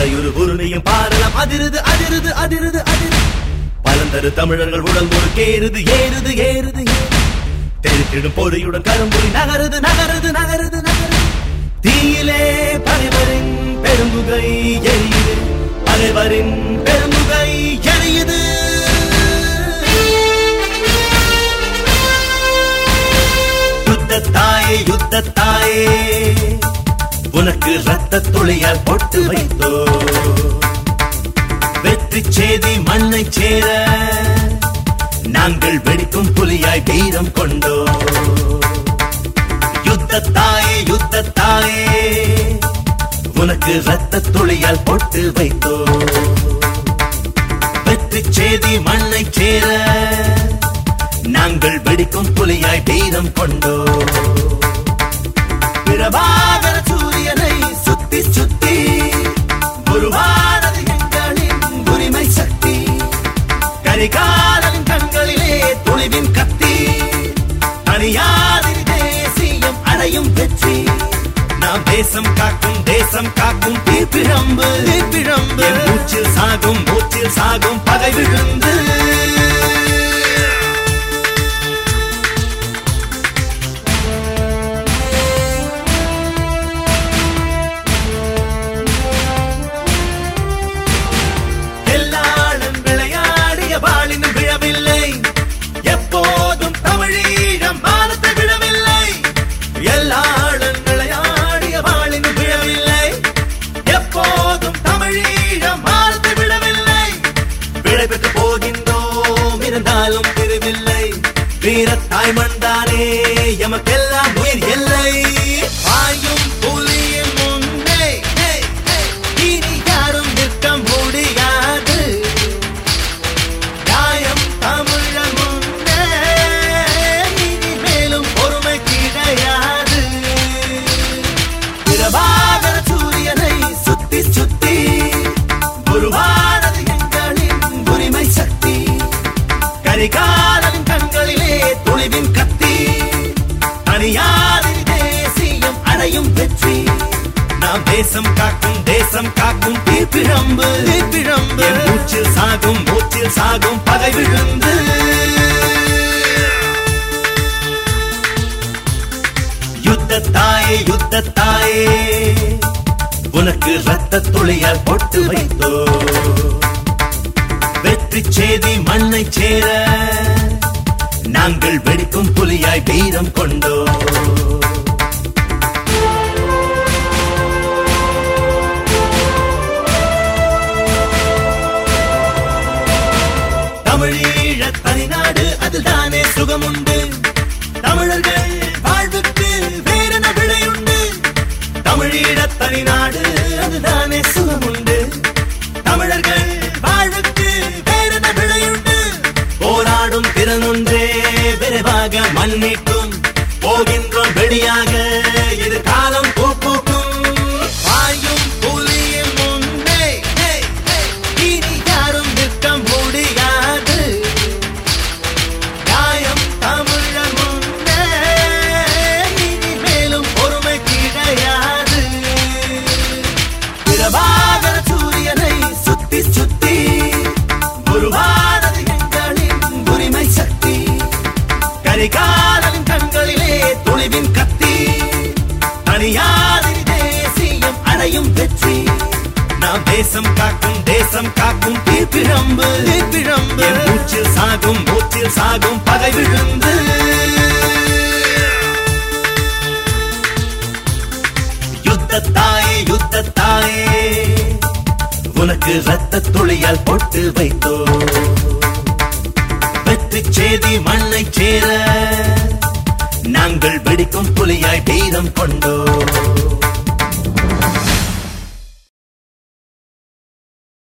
பறையுறு உரிமையும் பாரலம் அதிருது அதிருது அதிருது அதிருது பலந்தரு தமிழர்கள் உடல் ஒரு கேறுது ஏறுது ஏறுது ஏறுது. தெருக்கிடும் பொறியுடன் கரும்புரி நகருது நகருது நகருது நகருது தீயிலே பகைவரின் பெரும்புகை எரியுது பகைவரின் பெரும்புகை எரியுது யுத்தத்தாயே யுத்தத்தாயே உனக்கு ரத்த துளியால் பொட்டு வைத்தோ வெற்றி செய்தி மண்ணை சேர நாங்கள் வெடிக்கும் புலியாய் வீரம் கொண்டோ யுத்தத்தாயே யுத்தத்தாயே உனக்கு ரத்த துளியால் பொட்டு வைத்தோ வெற்றி செய்தி மண்ணை சேர நாங்கள் வெடிக்கும் புலியாய் வீரம் கொண்டோ பிரபாகர சூரியனை சுத்தி சுத்தி உருவானது எங்களின் உரிமை சக்தி கரிகாலனின் கண்களிலே துணிவின் கத்தி அணியாதிரி தேசியம் அடையும் வெற்றி நாம் தேசம் காக்கும் தேசம் காக்கும் தீப்பிழம்பு தீப்பிழம்பு மூச்சில் சாகும் மூச்சில் சாகும் பகை விழுந்து எல்லாரும் விளையாடிய வாளினும் விழவில்லை எப்போதும் தமிழீழம் வானத்தை விழவில்லை எல்லாரும் விளையாடிய வாளினும் விழவில்லை எப்போதும் தமிழீழம் வானத்தை விழவில்லை விடைபெற்று போகின்றோம் இருந்தாலும் திருவில்லை வீரத்தாய் மண்டானே எமக்கெல்லாம் உயிர் எல்லை பாயும் புலியின் முன்னே ஹே, ஹே, இனி யாரும் நிற்க முடியாது நியாயம் தமிழன் முன்னே இனி மேலும் பொறுமை கிடையாது பிரபாகர சூரியனை சுத்தி சுத்தி உருவானது எங்களின் உரிமை சக்தி கரிகாலனின் கண்களிலே துணிவின் கத்தி அணியாதிரி தேசியம் அடையும் வெற்றி நாம் தேசம் காக்கும் தேசம் காக்கும் தீப்பிழம்பு தீப்பிழம்பு மூச்சில் சாகும் மூச்சில் சாகும் பகை விழுந்து யுத்தத்தாயே யுத்தத்தாயே உனக்கு ரத்த துளியால் பொட்டு வைத்தோ வெற்றி செய்தி மண்ணை சேர நாங்கள் வெடிக்கும் புலியாய் வீரம் கொண்டோ தமிழீழ தனிநாடு அதில் தானே சுகமுண்டு தமிழர்கள் வாழ்வுக்கு வேறென விடையுண்டு தமிழீழ தனிநாடு அதுதானே சுகமுண்டு தமிழர்கள் வாழ்வுக்கு வேறென விடையுண்டு போராடும் திறனொன்றே விரைவாக மன்னிக்கும் போகின்றோம் வெடியாக இது காலம் பூப்பூக்கும் பாயும் புலியின் முன்னே ஹே, ஹே, இனி யாரும் நிற்க முடியாது நியாயம் தமிழன் முன்னே இனி மேலும் பொறுமை கிடையாது பிரபாகர சூரியனை சுத்தி சுத்தி உருவானது எங்களின் உரிமை சக்தி கரிகாலனின் கண்களிலே துணிவின் கத்தி அணியாதிரி தேசியம் அடையும் வெற்றி நாம் தேசம் காக்கும் தேசம் காக்கும் தீப்பிழம்பு தீப்பிழம்பு மூச்சில் சாகும் மூச்சில் சாகும் பகை விழுந்து யுத்தத்தாயே யுத்தத்தாயே உனக்கு ரத்த துளியால் பொட்டு வைத்தோ வெற்றி செய்தி மண்ணை சேர நாங்கள் வெடிக்கும் புலியாய் வீரம் கொண்டோ